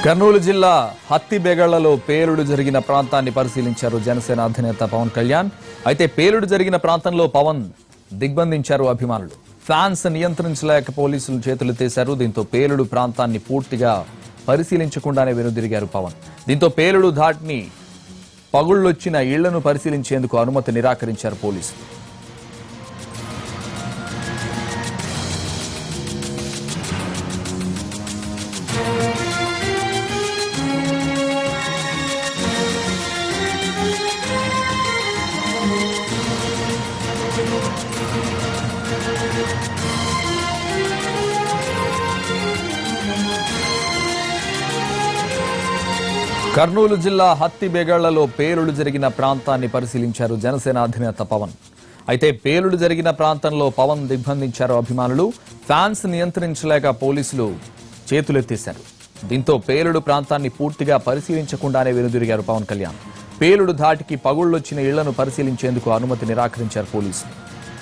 కర్నూలు జిల్లా హత్తిబెగళ్లలో పేలుడు జరిగిన ప్రాంతాన్ని పరిశీలించారు జనసేన అధినేత పవన్ కళ్యాణ్ అయితే పేలుడు జరిగిన ప్రాంతంలో పవన్ దిగ్బంధించారు అభిమానులు ఫ్యాన్స్ నియంత్రించలేక పోలీసులు చేతులు తీశారు దీంతో పేలుడు ప్రాంతాన్ని పూర్తిగా పరిశీలించకుండానే వెనుదిరిగారు పవన్ దీంతో పేలుడు ధాటిని పగుళ్లొచ్చిన ఇళ్లను పరిశీలించేందుకు అనుమతి నిరాకరించారు పోలీసులు కర్నూలు జిల్లా హత్తిబెగళ్లలో పేలుడు జరిగిన ప్రాంతాన్ని పరిశీలించారు జనసేన అధినేత పవన్ అయితే పేలుడు జరిగిన ప్రాంతంలో పవన్ దిగ్బంధించారు అభిమానులు ఫ్యాన్స్ నియంత్రించలేక పోలీసులు చేతులెత్తేశారు దీంతో పేలుడు ప్రాంతాన్ని పూర్తిగా పరిశీలించకుండానే వెనుదిరిగారు పవన్ కళ్యాణ్ పేలుడు ధాటికి పగుళ్లొచ్చిన ఇళ్లను పరిశీలించేందుకు అనుమతి నిరాకరించారు పోలీసులు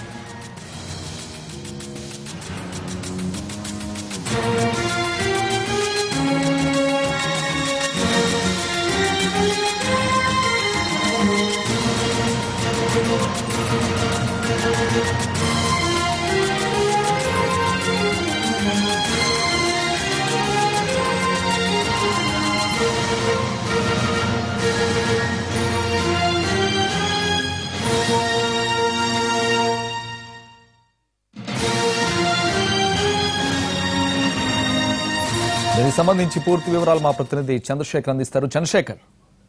దీనికి సంబంధించి పూర్తి వివరాలు మా ప్రతినిధి చంద్రశేఖర్ అందిస్తారు చంద్రశేఖర్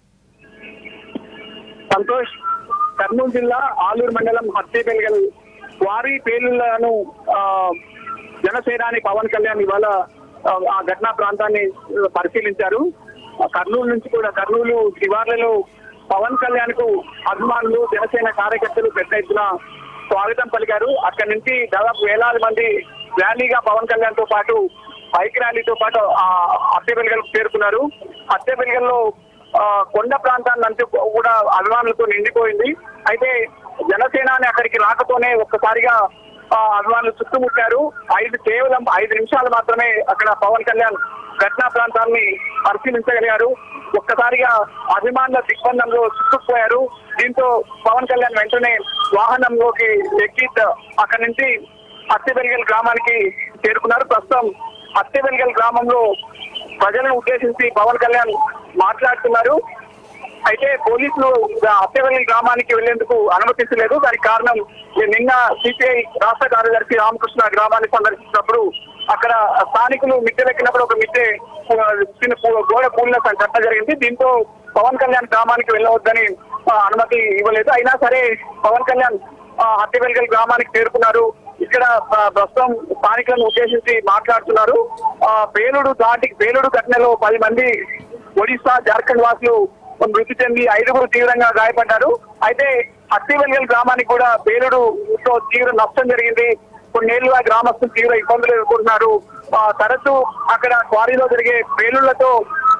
సంతోష్ కర్నూలు జిల్లా ఆలూరు మండలం హత్తిబెల్గల్ వారి పేలులను ఆ, జనసేనాని పవన్ కళ్యాణ్ ఇవాళ ఆ, ఆ ఘటనా ప్రాంతాన్ని ఆ, పరిశీలించారు ఆ, కర్నూలు నుంచి కూడా కర్నూలు శివార్లలో పవన్ కళ్యాణ్ కు అభిమానులు జనసేన కార్యకర్తలు పెద్ద ఎత్తున స్వాగతం పలికారు అక్కడి నుంచి దాదాపు వేలాది మంది ర్యాలీగా పవన్ కళ్యాణ్ తో పాటు బైక్ ర్యాలీతో పాటు ఆ హత్యబెల్గల్ చేరుకున్నారు హత్యబెల్గల్లో ఆ, కొండ ప్రాంతాన్ని అంతా కూడా అభిమానులతో నిండిపోయింది అయితే జనసేనాని అక్కడికి రాకతోనే ఒక్కసారిగా ఆ, అభిమానులు చుట్టుముట్టారు ఐదు కేవలం ఐదు నిమిషాలు మాత్రమే అక్కడ పవన్ కళ్యాణ్ ఘటనా ప్రాంతాన్ని పరిశీలించగలిగారు ఒక్కసారిగా అభిమానుల దిగ్బంధంలో చుట్టుకుపోయారు దీంతో పవన్ కళ్యాణ్ వెంటనే వాహనంలోకి ఎక్కి అక్కడి నుంచి అత్తెబెల్గల్ గ్రామానికి చేరుకున్నారు ప్రస్తుతం అత్తెబెల్గల్ గ్రామంలో ప్రజలను ఉద్దేశించి పవన్ కళ్యాణ్ మాట్లాడుతున్నారు అయితే పోలీసులు అత్తెవల్లి గ్రామానికి వెళ్లేందుకు అనుమతించలేదు దానికి కారణం ఈ నిన్న సిపిఐ రాష్ట్ర కార్యదర్శి రామకృష్ణ గ్రామాన్ని సందర్శించినప్పుడు అక్కడ స్థానికులు మిద్దెలెక్కినప్పుడు ఒక మిద్దె ఆ, చిన్న పూ- గోడ కూలిన ఘటన జరిగింది దీంతో పవన్ కళ్యాణ్ గ్రామానికి వెళ్ళవద్దని ఆ, అనుమతి ఇవ్వలేదు అయినా సరే పవన్ కళ్యాణ్ హత్తివెల్గల్ గ్రామానికి చేరుకున్నారు ఇక్కడ ఆ, ప్రస్తుతం స్థానికులను ఉద్దేశించి మాట్లాడుతున్నారు ఆ, పేలుడు దాటి పేలుడు ఘటనలో పది మంది ఒడిశా జార్ఖండ్ వాసులు మృతి చెంది ఐదుగురు తీవ్రంగా గాయపడ్డారు అయితే అత్తివెల్గల్ గ్రామానికి కూడా పేలుడుతో తీవ్ర నష్టం జరిగింది కొన్నేళ్లుగా గ్రామస్తులు తీవ్ర ఇబ్బందులు ఎదుర్కొంటున్నారు ఆ, తరచూ అక్కడ క్వారీలో జరిగే పేలుళ్లతో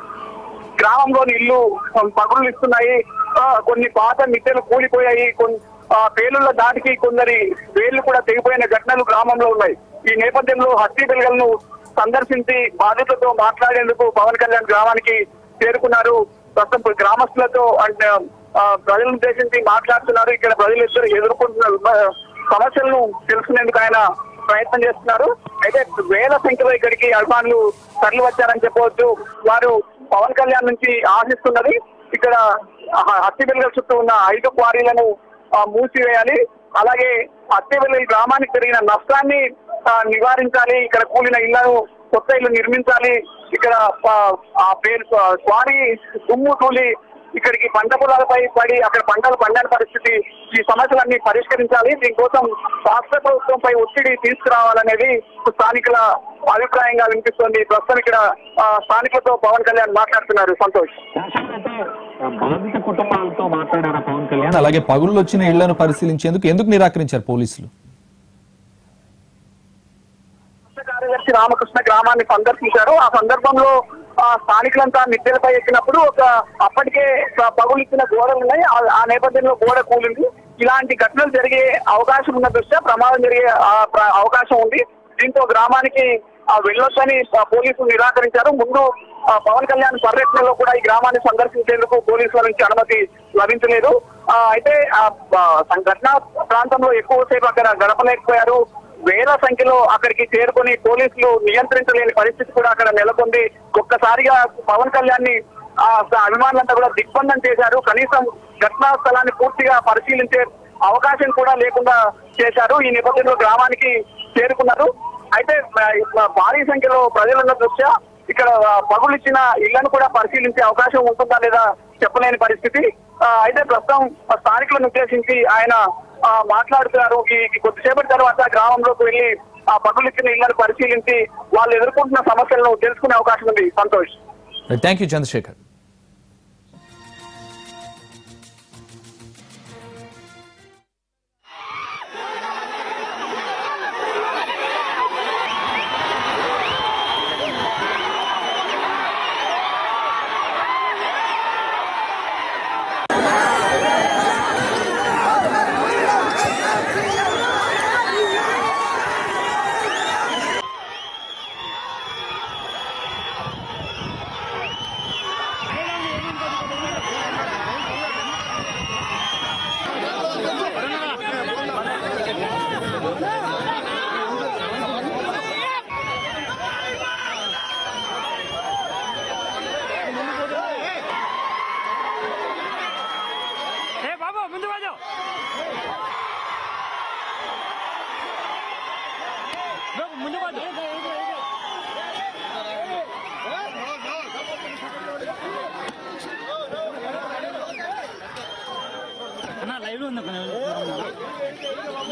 గ్రామంలోని ఇల్లు పగులు ఇస్తున్నాయి ఆ, కొన్ని పాత మిద్దెలు కూలిపోయాయి కొన్ని ఆ, పేలుళ్ల దాటికి కొందరి వేళ్లు కూడా తెగిపోయిన ఘటనలు గ్రామంలో ఉన్నాయి ఈ నేపథ్యంలో హత్తి పిల్లలను సందర్శించి బాధితులతో మాట్లాడేందుకు పవన్ కళ్యాణ్ గ్రామానికి చేరుకున్నారు ప్రస్తుతం గ్రామస్తులతో అంటే ఆ, ప్రజలను ఉద్దేశించి మాట్లాడుతున్నారు ఇక్కడ ప్రజలు ఇద్దరు ఎదుర్కొంటున్న విభ- సమస్యలను తెలుసుకునేందుకు ఆయన ప్రయత్నం చేస్తున్నారు అయితే వేల సంఖ్యలో ఇక్కడికి అభిమానులు తరలి వచ్చారని చెప్పవచ్చు వారు పవన్ కళ్యాణ్ నుంచి ఆశిస్తున్నది ఇక్కడ హత్తిబెల్గల్ చుట్టూ ఉన్న ఐదు క్వారీలను ఆ, మూసివేయాలి అలాగే హత్తిబెల్గల్ గ్రామానికి జరిగిన నష్టాన్ని ఆ, నివారించాలి ఇక్కడ కూలిన ఇళ్లను కొత్త ఇల్లు నిర్మించాలి ఇక్కడ ఆ, ఆ పేరు క్వారీ దుమ్ము తూలి ఇక్కడికి పంట పొలాలపై పడి అక్కడ పంటలు పండని పరిస్థితి ఈ సమస్యలన్నీ పరిష్కరించాలి దీనికోసం రాష్ట్ర ప్రభుత్వంపై ఒత్తిడి తీసుకురావాలనేది స్థానికుల అభిప్రాయంగా వినిపిస్తోంది ప్రస్తుతం ఇక్కడ ఆ, స్థానికులతో పవన్ కళ్యాణ్ మాట్లాడుతున్నారు సంతోష్ అంటే బాధిత కుటుంబాలతో మాట్లాడారా పవన్ కళ్యాణ్ అలాగే పగుళ్ళొచ్చిన ఇళ్లను పరిశీలించేందుకు ఎందుకు నిరాకరించారు పోలీసులు రాష్ట్ర కార్యదర్శి రామకృష్ణ గ్రామాన్ని సందర్శించారు ఆ సందర్భంలో ఆ స్థానికులంతా మిద్దెలపై ఎక్కినప్పుడు ఒక అప్పటికే ప- పగులిచ్చిన గోడలు ఉన్నాయి ఆ- ఆ నేపథ్యంలో గోడ కూలింది ఇలాంటి ఘటనలు జరిగే అవకాశం ఉన్న దృష్ట్యా ప్రమాదం జరిగే ఆ, ప్ర- అవకాశం ఉంది దీంతో గ్రామానికి ఆ, వెళ్ళొద్దని ఆ, పోలీసులు నిరాకరించారు ముందు ఆ, పవన్ కళ్యాణ్ పర్యటనలో కూడా ఈ గ్రామాన్ని సందర్శించేందుకు పోలీసుల నుంచి అనుమతి లభించలేదు ఆ, అయితే ఆ ఆ, సంఘటన ప్రాంతంలో ఎక్కువసేపు అక్కడ గడపలేకపోయారు వేల సంఖ్యలో అక్కడికి చేరుకొని పోలీసులు నియంత్రించలేని పరిస్థితి కూడా అక్కడ నెలకొంది ఒక్కసారిగా పవన్ కళ్యాణ్ ని ఆ అభిమానులంతా కూడా దిగ్బంధం చేశారు కనీసం ఘటనా స్థలాన్ని పూర్తిగా పరిశీలించే అవకాశం కూడా లేకుండా చేశారు ఈ నేపథ్యంలో గ్రామానికి చేరుకున్నారు అయితే ఆ, భారీ సంఖ్యలో ప్రజలున్న దృష్ట్యా ఇక్కడ ఆ, పగులు ఇచ్చిన ఇళ్లను కూడా పరిశీలించే అవకాశం ఉంటుందా లేదా చెప్పలేని పరిస్థితి ఆ, అయితే ప్రస్తుతం ఆ స్థానికులను ఉద్దేశించి ఆయన ఆ, మాట్లాడుతున్నారు ఈ ఈ కొద్దిసేపటి తర్వాత గ్రామంలోకి వెళ్లి ఆ పగులు ఇచ్చిన ఇళ్లను పరిశీలించి వాళ్ళు ఎదుర్కొంటున్న సమస్యలను తెలుసుకునే అవకాశం ఉంది Santhosh thank you Chandrasekhar A Babu ముందు బాజు బాబు ముందు బాజు అన్న లైవ్ లో ఉంది ఒక నిమిషం.